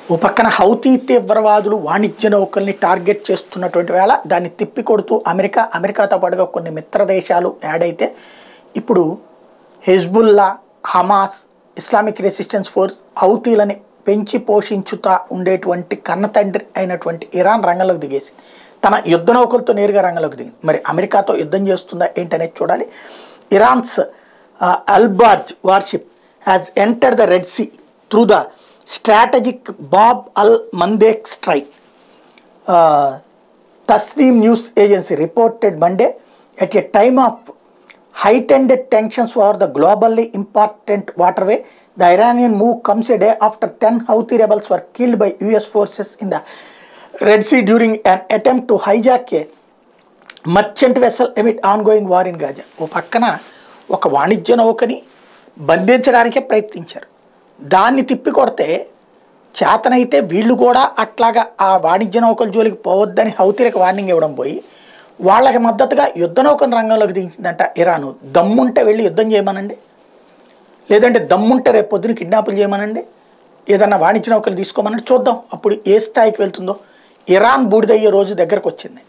ఓ పక్కన హౌతీ తీవ్రవాదులు వాణిజ్య నౌకల్ని టార్గెట్ చేస్తున్నటువంటి వేళ దాన్ని తిప్పికొడుతూ అమెరికా అమెరికాతో పాటుగా కొన్ని మిత్ర దేశాలు యాడ్ అయితే ఇప్పుడు Hezbollah Hamas Islamic resistance force హౌతీలని పెంచి పోషించుతా ఉండేటువంటి కన్నతండ్రి అయినటువంటి ఇరాన్ రంగంలోకి దిగేసి తన యుద్ధ నౌకలతో నేరుగా రంగంలోకి దిగింది మరి అమెరికాతో యుద్ధం చేస్తుందా ఏంటనేది చూడాలి Iran's Alborz warship has enter the red sea through the strategic Bab al Mandeb strait Tasneem News Agency reported Monday at a time of heightened tensions over the globally important waterway. The Iranian move comes a day after 10 Houthi rebels were killed by US forces in the Red Sea during an attempt to hijack a merchant vessel amid ongoing war in Gaza ఓ పక్కన ఒక వాణిజ్య నౌకని బంధించడానికే ప్రయత్నించారు దాన్ని తిప్పి కొడితే చేతనైతే వీళ్ళు కూడా అట్లాగా ఆ వాణిజ్య నౌకల జోలికి పోవద్దని హౌతీలకు వార్నింగ్ ఇవ్వడం పోయి వాళ్ళకి మద్దతుగా యుద్ధ నౌకల రంగంలోకి దించిందంట ఇరాను దమ్ముంటే వెళ్ళి యుద్ధం చేయమనండి లేదంటే దమ్ముంటే రేపు పొద్దున కిడ్నాపులు చేయమనండి ఏదన్నా వాణిజ్య నౌకలు తీసుకోమనండి చూద్దాం అప్పుడు ఏ స్థాయికి వెళ్తుందో ఇరాన్ బూడిదయ్యే రోజు దగ్గరకు వచ్చింది